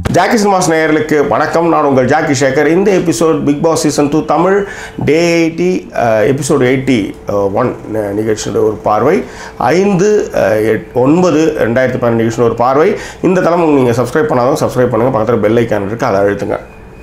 Jackie cinemas நேயர்களுக்கு வணக்கம் நான் உங்கள் ஜாக்கி சேகர் இந்த episode Bigg Boss season two Tamil day eighty episode eighty one நிகழ்ச்சியோட ஒரு பார்வை ஐந்து அஹ், எட்- ஒன்பது ரெண்டாயிரத்தி பன்னெண்டு நிகழ்ச்சியோட ஒரு பார்வை இந்த தலைமுறை நீங்கள் சப்ஸ்கிரைப் பண்ணாலும் சப்ஸ்கிரைப் பண்ணுங்கள் பக்கத்தில் பெல் ஐக்கான் இருக்குது அதை அழுத்துங்க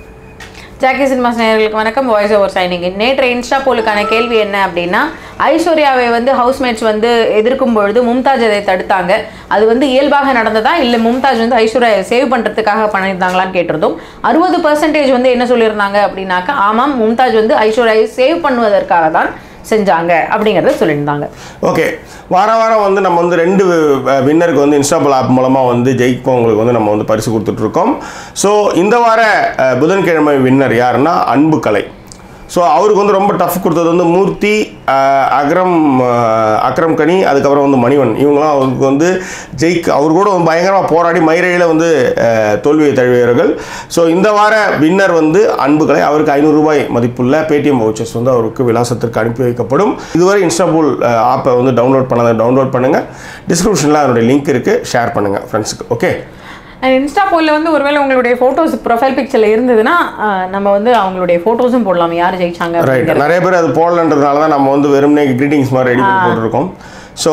ஜாக்கி சினிமாஸ் நேயர்களுக்கு வணக்கம் வாய்ஸ் ஓவர் சைனிங் நேற்று இன்ஸ்டா போலுக்கான கேள்வி என்ன அப்படின்னா ஐஸ்வர்யாவை வந்து ஹவுஸ்மேட்ஸ் வந்து எதிர்க்கும் பொழுது மும்தாஜ் அதை தடுத்தாங்க அது வந்து இயல்பாக நடந்ததா இல்லை மும்தாஜ் வந்து ஐஸ்வர்யாவை சேவ் பண்ணுறதுக்காக பண்ணியிருந்தாங்களான்னு கேட்டிருந்தோம் அறுபது பர்சன்டேஜ் வந்து என்ன சொல்லியிருந்தாங்க அப்படின்னாக்கா ஆமாம் மும்தாஜ் வந்து ஐஸ்வர்யாவை சேவ் பண்ணுவதற்காக தான் செஞ்சாங்க அப்படிங்கிறத சொல்லியிருந்தாங்க ஓகே வார வாரம் வந்து நம்ம வந்து ரெண்டு வின்னருக்கு வந்து இன்ஸ்டாபிள் ஆப் மூலமாக வந்து ஜெயிப்பவங்களுக்கு வந்து நம்ம வந்து பரிசு கொடுத்துட்ருக்கோம் ஸோ இந்த வார அஹ், புதன்கிழமை வின்னர் யாருன்னா அன்பு கலை ஸோ அவருக்கு வந்து ரொம்ப டஃப் கொடுத்தது வந்து மூர்த்தி அஹ், அக்ரம் அஹ், அக்ரம் கனி அதுக்கப்புறம் வந்து மணிவன் இவங்களாம் அவருக்கு வந்து ஜெயிக் அவர் கூட வந்து பயங்கரமாக போராடி மயிரையில் வந்து அஹ், தோல்வியை தழுவியவர்கள் ஸோ இந்த வார வின்னர் வந்து அன்புகளை அவருக்கு ஐநூறு ரூபாய் மதிப்புள்ள பேடிஎம் வவுச்சர்ஸ் வந்து அவருக்கு விலாசத்திற்கு அனுப்பி வைக்கப்படும் இதுவரை இன்ஸ்டாபூல் ஆப்பை வந்து டவுன்லோட் பண்ணாத டவுன்லோட் பண்ணுங்கள் டிஸ்கிரிப்ஷனில் அதனுடைய லிங்க் இருக்குது ஷேர் பண்ணுங்கள் ஃப்ரெண்ட்ஸுக்கு ஓகே அண்ட் இன்ஸ்டா போலில் வந்து ஒருவேளை உங்களுடைய ஃபோட்டோஸ் ப்ரொஃபைல் பிக்சரில் இருந்ததுன்னா அஹ், நம்ம வந்து அவங்களுடைய ஃபோட்டோஸும் போடலாம் யார் ஜெயிச்சாங்க ரைட் அப்படிங்கிறது நிறைய பேர் அது போடலன்றதுனால தான் நம்ம வந்து வெறுமனே கிரீட்டிங்ஸ் மாதிரி ரெடி பண்ணி போட்டிருக்கோம் ஸோ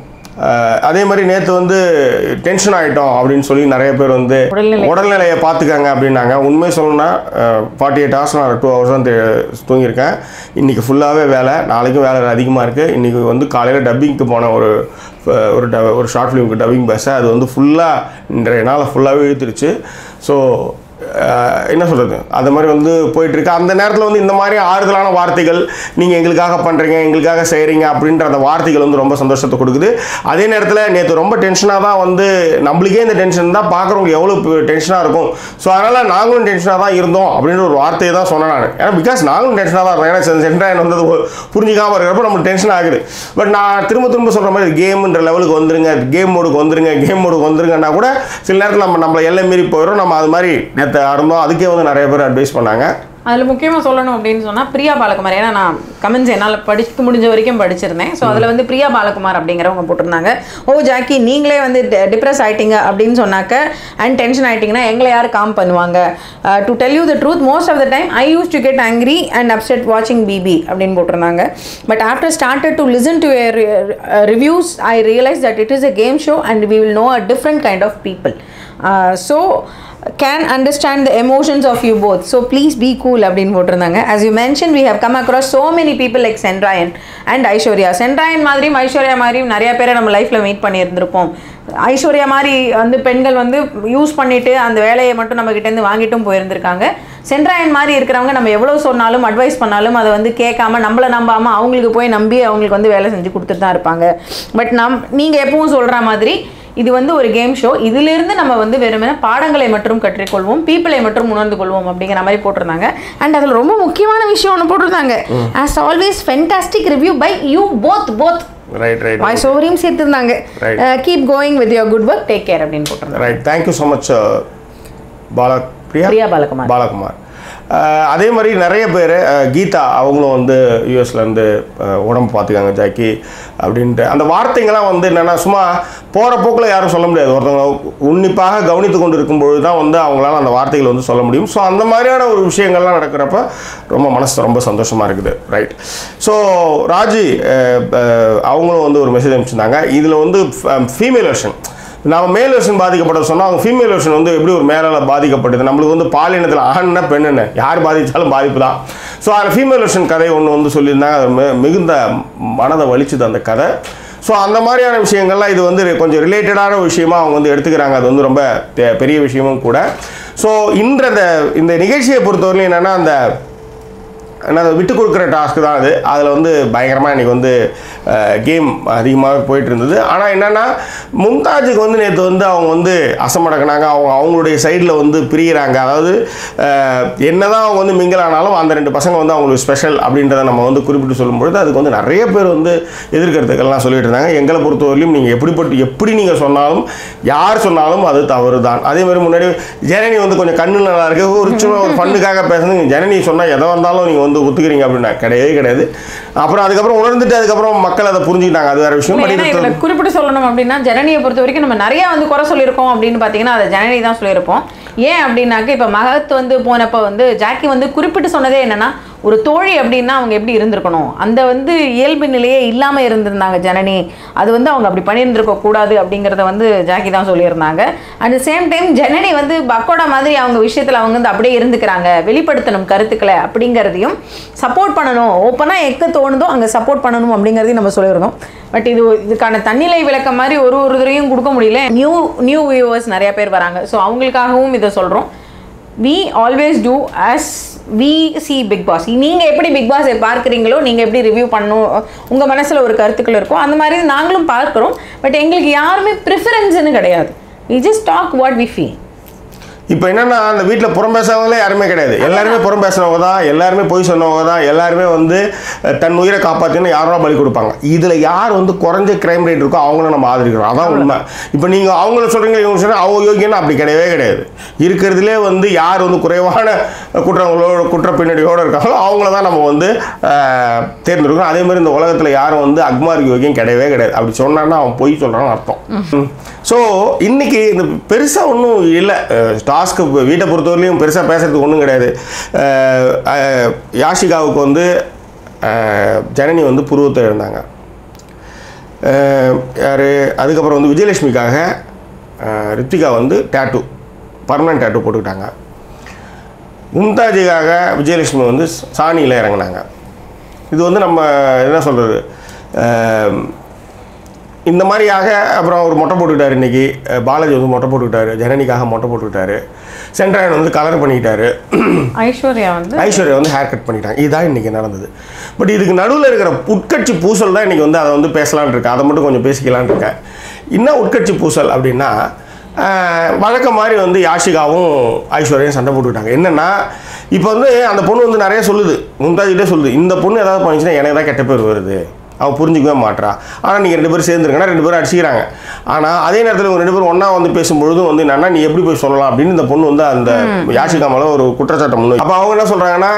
அதே மாதிரி நேற்று வந்து டென்ஷன் ஆகிட்டோம் அப்படின்னு சொல்லி நிறைய பேர் வந்து உடல்நிலை. உடல்நிலையை பார்த்துக்கங்க அப்படின்னாங்க உண்மை சொல்லணும்னா ஃபார்ட்டி எயிட் ஹவர்ஸ் நான் டூ ஹவர்ஸ் தான் தே- தூங்கியிருக்கேன் இன்றைக்கி ஃபுல்லாகவே வேலை நாளைக்கும் வேலை அதிகமாக இருக்குது இன்றைக்கி வந்து காலையில் டப்பிங்க்கு போன ஒரு அஹ், ஒரு ட ஒரு ஷார்ட் ஃபிலிமுக்கு டப்பிங் பேச அது வந்து ஃபுல்லாக இன்றைய நாளை ஃபுல்லாகவே இழுத்துருச்சு ஸோ அஹ் என்ன சொல்கிறது அந்த மாதிரி வந்து போயிட்டுருக்கு அந்த நேரத்தில் வந்து இந்த மாதிரி ஆறுதலான வார்த்தைகள் நீங்கள் எங்களுக்காக பண்ணுறீங்க எங்களுக்காக செய்கிறீங்க அப்படின்ற அந்த வார்த்தைகள் வந்து ரொம்ப சந்தோஷத்தை கொடுக்குது அதே நேரத்தில் நேற்று ரொம்ப டென்ஷனாக தான் வந்து நம்மளுக்கே இந்த டென்ஷன் தான் பார்க்குறவங்களுக்கு எவ்வளோ டென்ஷனாக இருக்கும் ஸோ அதனால் நாங்களும் டென்ஷனாக தான் இருந்தோம் அப்படின்ற ஒரு வார்த்தையை தான் சொன்னேன் நான் ஏன்னா பிகாஸ் நாங்களும் டென்ஷனாக தான் இருந்தோம் ஏன்னா சென்ட்ராயன் வந்து அது புரிஞ்சிக்காமல் இருக்கிறப்ப நம்மளுக்கு டென்ஷன் ஆகுது பட் நான் திரும்ப திரும்ப சொல்கிற மாதிரி கேம்ன்ற லெவலுக்கு வந்துருங்க கேம் மோடுக்கு வந்துருங்க கேம் மோடுக்கு வந்துருங்கன்னா கூட சில நேரத்தில் நம்ம நம்மளை எல்லை மீறி போயிடும் நம்ம அது மாதிரி நேற்று இருந்தோம் அதுக்கே வந்து நிறைய பேர் அட்வைஸ் பண்ணாங்க அதில் முக்கியமாக சொல்லணும் அப்படின்னு சொன்னால் பிரியா பாலகுமார் ஏன்னா நான் கமெண்ட்ஸ் என்னால் படிக்க முடிஞ்ச வரைக்கும் படிச்சிருந்தேன் ஸோ அதில் வந்து பிரியா பாலகுமார் அப்படிங்கிறவங்க போட்டிருந்தாங்க ஓ ஜாக்கி நீங்களே வந்து டிப்ரெஸ் ஆயிட்டீங்க அப்படின்னு சொன்னாக்க அண்ட் டென்ஷன் ஆயிட்டீங்கன்னா எங்களை யார் காம் பண்ணுவாங்க to tell you the truth most of the time I use to get angry and upset வாட்சிங் பிபி அப்படின்னு போட்டிருந்தாங்க but after started to listen to reviews I realise that it is a game show and we will know a different kind of people so can understand the emotions of you both so please be cool அப்படின்னு போட்டிருந்தாங்க as you mentioned we have come across so many people like Sendrayan and Aishwarya Sendrayan மாதிரியும் ஐஸ்வர்யா மாதிரியும் நிறைய பேரை நம்ம லைஃப்பில் meet பண்ணியிருந்திருப்போம் Aishwarya மாதிரி வந்து பெண்கள் வந்து யூஸ் பண்ணிட்டு அந்த வேலையை மட்டும் நம்ம கிட்டேருந்து வாங்கிட்டும் போயிருந்திருக்காங்க சென்ட்ராயன் மாதிரி இருக்கிறவங்க நம்ம எவ்வளோ சொன்னாலும் அட்வைஸ் பண்ணாலும் அதை வந்து கேட்காம நம்மளை நம்பாமல் அவங்களுக்கு போய் நம்பி அவங்களுக்கு வந்து வேலை செஞ்சு கொடுத்துட்டு தான் இருப்பாங்க பட் நம் நீங்கள் எப்பவும் சொல்கிற மாதிரி இது வந்து ஒரு கேம் ஷோ இதிலிருந்து நம்ம வந்து வெறுமனே பாடங்களை மட்டும் கற்றுக்கொள்வோம் பீப்பிளை மட்டும் உணர்ந்து கொள்வோம் அப்படிங்கிற மாதிரி போட்டிருந்தாங்க அண்ட் அதில் ரொம்ப முக்கியமான விஷயம் ஒன்று போட்டிருந்தாங்க as always fantastic review by you both both right right voice ஓவரையும் சேர்த்துருந்தாங்க Right. Keep going with your good work take care அப்படின்னு போட்டிருந்தாங்க right thank you so much Bala Priya Priya Balakumar Balakumar uh அதே மாதிரி நிறைய பேர் கீதா அவங்களும் வந்து யூஎஸ்லேருந்து உடம்பு பார்த்துக்காங்க ஜாக்கி அப்படின்ட்டு அந்த வார்த்தைங்கள்லாம் வந்து என்னென்னா சும்மா போகிற போக்கில் யாரும் சொல்ல முடியாது ஒருத்தவங்க உன்னிப்பாக கவனித்து கொண்டு இருக்கும்பொழுது தான் வந்து அவங்களால அந்த வார்த்தைகள் வந்து சொல்ல முடியும் ஸோ அந்த மாதிரியான ஒரு விஷயங்கள்லாம் நடக்கிறப்ப ரொம்ப மனசு ரொம்ப சந்தோஷமாக இருக்குது right so Raji uh, uh, அவங்களும் வந்து ஒரு மெசேஜ் அனுப்பிச்சிருந்தாங்க இதில் வந்து ஃபீமேல் வெர்ஷன் நம்ம மேல் வெர்ஷன் பாதிக்கப்பட்டது சொன்னால் அவங்க ஃபீமேல் வெர்ஷன் வந்து எப்படி ஒரு மேலால் பாதிக்கப்பட்டது நம்மளுக்கு வந்து பாலினத்தில் ஆண்னா பெண்ணுன்னு யார் பாதித்தாலும் பாதிப்பு தான் ஸோ அதில் ஃபீமேல் வெர்ஷன் கதை ஒன்று வந்து சொல்லியிருந்தாங்க அது மி- மிகுந்த மனதை வலிச்சுது அந்த கதை ஸோ அந்த மாதிரியான விஷயங்கள்லாம் இது வந்து கொஞ்சம் ரிலேட்டடான விஷயமா அவங்க வந்து எடுத்துக்கிறாங்க அது வந்து ரொம்ப பெ- பெரிய விஷயமும் கூட ஸோ இன்ற இந்த இந்த நிகழ்ச்சியை பொறுத்தவரையிலும் என்னென்னா அந்த ஏன்னா அதை விட்டு கொடுக்குற டாஸ்க் தான் அது அதில் வந்து பயங்கரமாக இன்றைக்கி வந்து கேம் அதிகமாக போயிட்டு இருந்தது ஆனால் என்னென்னா மும்தாஜுக்கு வந்து நேற்று வந்து அவங்க வந்து அசமடக்கினாங்க அவங்க அவங்களுடைய சைடில் வந்து பிரியிறாங்க அதாவது அஹ், என்னதான் அவங்க வந்து மிங்கிள் ஆனாலும் அந்த ரெண்டு பசங்க வந்து அவங்களுக்கு ஸ்பெஷல் அப்படின்றத நம்ம வந்து குறிப்பிட்டு சொல்லும்பொழுது அதுக்கு வந்து நிறைய பேர் வந்து எதிர்கருத்துக்கள்லாம் சொல்லிட்டு இருந்தாங்க எங்களை பொறுத்தவரையிலும் நீங்கள் எப்படிப்பட்டு எப்படி நீங்கள் சொன்னாலும் யார் சொன்னாலும் அது தவறு தான் அதே மாதிரி முன்னாடி ஜனனி வந்து கொஞ்சம் கண்ணு நல்லா இருக்கு ஒரு சும்மா ஒரு ஃபண்ணுக்காக பேசுறது ஜனனி சொன்னால் எதை வந்தாலும் நீங்கள் வந்து ஒத்துக்கிறீங்க அப்படின்னா கிடையவே கிடையாது அப்புறம் அதுக்கப்புறம் உணர்ந்துட்டு அதுக்கப்புறம் மக்கள் அதை புரிஞ்சுக்கிட்டாங்க அது வேற விஷயம் ஏன்னா பட் இதுல இது குறிப்பிட்டு சொல்லணும் அப்படின்னா ஜனனியை பொறுத்த வரைக்கும் நம்ம நிறைய வந்து குறை சொல்லியிருக்கோம் அப்படின்னு பார்த்தீங்கன்னா அதை ஜனனி தான் சொல்லியிருப்போம் ஏன் அப்படின்னாக்க இப்போ மகத் வந்து போனப்போ வந்து ஜாக்கி வந்து குறிப்பிட்டு சொன்னதே என்னன்னா ஒரு தோழி அப்படின்னா அவங்க எப்படி இருந்திருக்கணும் அந்த வந்து இயல்பு நிலையே இல்லாமல் இருந்திருந்தாங்க ஜனனி அது வந்து அவங்க அப்படி பண்ணியிருந்திருக்க கூடாது அப்படிங்கிறத வந்து ஜாக்கி தான் சொல்லியிருந்தாங்க அட் சேம் டைம் ஜனனி வந்து பக்கோடா மாதிரி அவங்க விஷயத்தில் அவங்க வந்து அப்படியே இருந்துக்கிறாங்க வெளிப்படுத்தணும் கருத்துக்களை அப்படிங்கிறதையும் சப்போர்ட் பண்ணணும் ஓப்பனாக எக்க தோணுதோ அங்கே சப்போர்ட் பண்ணணும் அப்படிங்கிறதையும் நம்ம சொல்லியிருந்தோம் பட் இது இதுக்கான தன்னிலை விளக்கம் மாதிரி ஒரு ஒரு தடவையும் கொடுக்க முடியல நியூ நியூ வியூவர்ஸ் நிறைய பேர் வராங்க ஸோ அவங்களுக்காகவும் இதை சொல்கிறோம் we always do as we see Bigg Boss நீங்கள் எப்படி பிக் பாஸை பார்க்குறீங்களோ நீங்கள் எப்படி ரிவ்யூ பண்ணணும் உங்கள் மனசில் ஒரு கருத்துக்கள் இருக்கும் அந்த மாதிரி நாங்களும் பார்க்குறோம் பட் எங்களுக்கு யாருமே ப்ரிஃபரன்ஸ்னு கிடையாது we just talk what we feel இப்போ என்னன்னா அந்த வீட்டில் புறம் பேசுறவங்களே யாருமே கிடையாது எல்லாருமே புறம் பேசுனவங்க தான் எல்லாருமே பொய் சொன்னவங்க தான் எல்லாருமே வந்து அஹ், தன் உயிரை காப்பாற்றின்னு யாரோ பலி கொடுப்பாங்க இதில் யார் வந்து குறைஞ்ச கிரைம் ரேட் இருக்கோ அவங்கள நம்ம ஆதரிக்கிறோம் அதான் உண்மை இப்போ நீங்கள் அவங்கள சொல்கிறீங்க இவங்க சொன்னால் அவங்க யோகியன்னு அப்படி கிடையவே கிடையாது இருக்கிறதுலே வந்து யார் வந்து குறைவான குற்றங்களோட குற்ற பின்னணியோடு இருக்காங்களோ அவங்கள தான் நம்ம வந்து அஹ், தேர்ந்தெடுக்கணும் அதே மாதிரி இந்த உலகத்தில் யாரும் வந்து அக்மார் யோகியம் கிடையவே கிடையாது அப்படி சொன்னான்னா அவன் பொய் சொல்கிறான்னு அர்த்தம் ஸோ இன்னைக்கு இந்த பெருசாக ஒன்றும் இல்லை டாஸ்க்கு வீட்டை பொறுத்தவரையிலையும் பெருசாக பேசுறதுக்கு ஒன்றும் கிடையாது அஹ், அஹ், யாஷிகாவுக்கு வந்து அஹ், ஜனனி வந்து புருவத்தை இருந்தாங்க யார் அதுக்கப்புறம் வந்து விஜயலட்சுமிக்காக அஹ், ரித்திகா வந்து டேட்டூ பர்மனன்ட் டேட்டூ போட்டுக்கிட்டாங்க மும்தாஜுக்காக விஜயலட்சுமி வந்து சாணியில் இறங்குனாங்க இது வந்து நம்ம என்ன சொல்கிறது இந்த மாதிரியாக அப்புறம் ஒரு மொட்டை போட்டுக்கிட்டாரு இன்றைக்கி பாலாஜி வந்து மொட்டை போட்டுக்கிட்டாரு ஜனனிக்காக மொட்டை போட்டுக்கிட்டாரு சென்ட்ராயன் வந்து கலர் பண்ணிக்கிட்டாரு ஐஸ்வர்யா வந்து ஐஸ்வர்யா வந்து ஹேர் கட் பண்ணிட்டாங்க இதுதான் இன்றைக்கி நடந்தது பட் இதுக்கு நடுவில் இருக்கிற உட்கட்சி பூசல் தான் இன்றைக்கி வந்து அதை வந்து பேசலான்னு இருக்கேன் அதை மட்டும் கொஞ்சம் பேசிக்கலான்னு இருக்கேன் என்ன உட்கட்சி பூசல் அப்படின்னா ஆஹ், வழக்கம் மாதிரி வந்து யாஷிகாவும் ஐஸ்வர்யாவும் சண்டை போட்டுக்கிட்டாங்க என்னென்னா இப்போ வந்து அந்த பொண்ணு வந்து நிறைய சொல்லுது மும்தாஜிட்டே சொல்லுது இந்த பொண்ணு ஏதாவது பண்ணிச்சுன்னா எனக்கு தான் கெட்ட பேர் வருது அவள் புரிஞ்சிக்கவே மாட்றா ஆனால் நீங்கள் ரெண்டு பேரும் சேர்ந்துருங்கன்னா ரெண்டு பேரும் அடிச்சுக்கிறாங்க ஆனால் அதே நேரத்தில் இவங்க ரெண்டு பேரும் ஒன்றா வந்து பேசும்பொழுதும் வந்து என்னன்னா நீ எப்படி போய் சொல்லலாம் அப்படின்னு இந்த பொண்ணு வந்து அந்த யாஷிகா மேலே ஒரு குற்றச்சாட்டை முன் அப்போ அவங்க என்ன சொல்கிறாங்கன்னா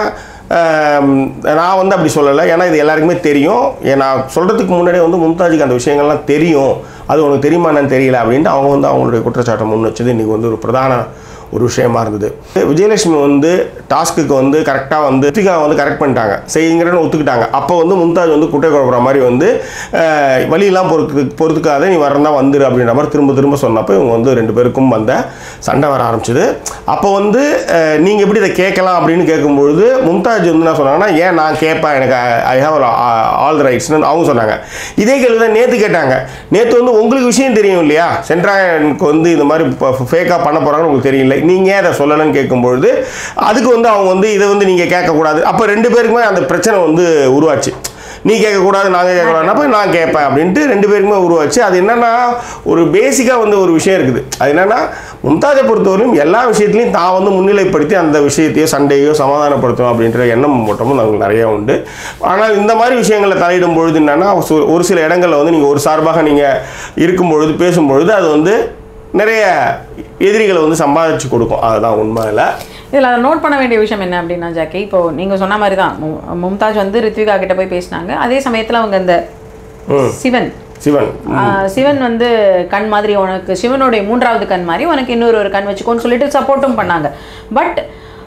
நான் வந்து அப்படி சொல்லலை ஏன்னா இது எல்லாருக்குமே தெரியும் ஏன் நான் சொல்கிறதுக்கு முன்னாடியே வந்து மும்தாஜுக்கு அந்த விஷயங்கள்லாம் தெரியும் அது உனக்கு தெரியுமா என்னன்னு தெரியல அப்படின்ட்டு அவங்க வந்து அவங்களுடைய குற்றச்சாட்டை முன் வச்சது இன்றைக்கி வந்து ஒரு பிரதான ஒரு விஷயமா இருந்தது விஜயலட்சுமி வந்து டாஸ்க்குக்கு வந்து கரெக்டாக வந்து ரித்திகா வந்து கரெக்ட் பண்ணிட்டாங்க செய்யுங்கிறன்னு ஒத்துக்கிட்டாங்க அப்போ வந்து மும்தாஜ் வந்து குட்டை குழப்புற மாதிரி வந்து அஹ், வழியெல்லாம் பொறுத்து பொறுத்துக்காத நீ வரந்தா வந்துரு அப்படின்ற மாதிரி திரும்ப திரும்ப சொன்னப்போ இவங்க வந்து ரெண்டு பேருக்கும் வந்த சண்டை வர ஆரம்பிச்சது அப்போ வந்து நீங்கள் எப்படி இதை கேட்கலாம் அப்படின்னு கேட்கும்பொழுது மும்தாஜ் வந்து என்ன சொன்னாங்கன்னா ஏன் நான் கேட்பேன் எனக்கு ஐ ஹாவ் ஆல் த ரைட்ஸ்னு அவங்க சொன்னாங்க இதே கேள்வி தான் நேற்று கேட்டாங்க நேற்று வந்து உங்களுக்கு விஷயம் தெரியும் இல்லையா சென்ட்ராயனுக்கு வந்து இந்த மாதிரி ஃபேக்காக பண்ண போகிறாங்கன்னு உங்களுக்கு தெரியல நீங்கள் ஏன் அதை சொல்லலைன்னு கேட்கும்பொழுது அதுக்கு வந்து அவங்க வந்து இதை வந்து நீங்கள் கேட்கக்கூடாது அப்போ ரெண்டு பேருக்குமே அந்த பிரச்சனை வந்து உருவாச்சு நீ கேட்கக்கூடாது நாங்கள் கேட்கக்கூடாது அப்போ நான் கேட்பேன் அப்படின்ட்டு ரெண்டு பேருக்குமே உருவாச்சு அது என்னன்னா ஒரு பேசிக்காக வந்து ஒரு விஷயம் இருக்குது அது என்னன்னா மும்தாஜை பொறுத்தவரையும் எல்லா விஷயத்துலையும் தான் வந்து முன்னிலைப்படுத்தி அந்த விஷயத்தையோ சண்டையோ சமாதானப்படுத்தணும் அப்படின்ற எண்ணம் மட்டும் நமக்கு நிறைய உண்டு ஆனால் இந்த மாதிரி விஷயங்களை தலையிடும் பொழுது என்னன்னா சு- ஒரு சில இடங்களில் வந்து நீங்கள் ஒரு சார்பாக நீங்கள் இருக்கும் பொழுது பேசும் பொழுது அது வந்து நிறைய எதிரிகளை வந்து சம்பாதிச்சு கொடுக்கும் அதுதான் உண்மை இல்லை இதில் அதை நோட் பண்ண வேண்டிய விஷயம் என்ன அப்படின்னா ஜாக்கி இப்போ நீங்கள் சொன்ன மாதிரி தான் மு- மும்தாஜ் வந்து ரித்விகா கிட்ட போய் பேசினாங்க அதே சமயத்தில் அவங்க இந்த சிவன் சிவன் ஆஹ் சிவன் வந்து கண் மாதிரி உனக்கு சிவனுடைய மூன்றாவது கண் மாதிரி உனக்கு இன்னொரு ஒரு கண் வச்சுக்கோன்னு சொல்லிட்டு சப்போர்ட்டும் பண்ணாங்க பட்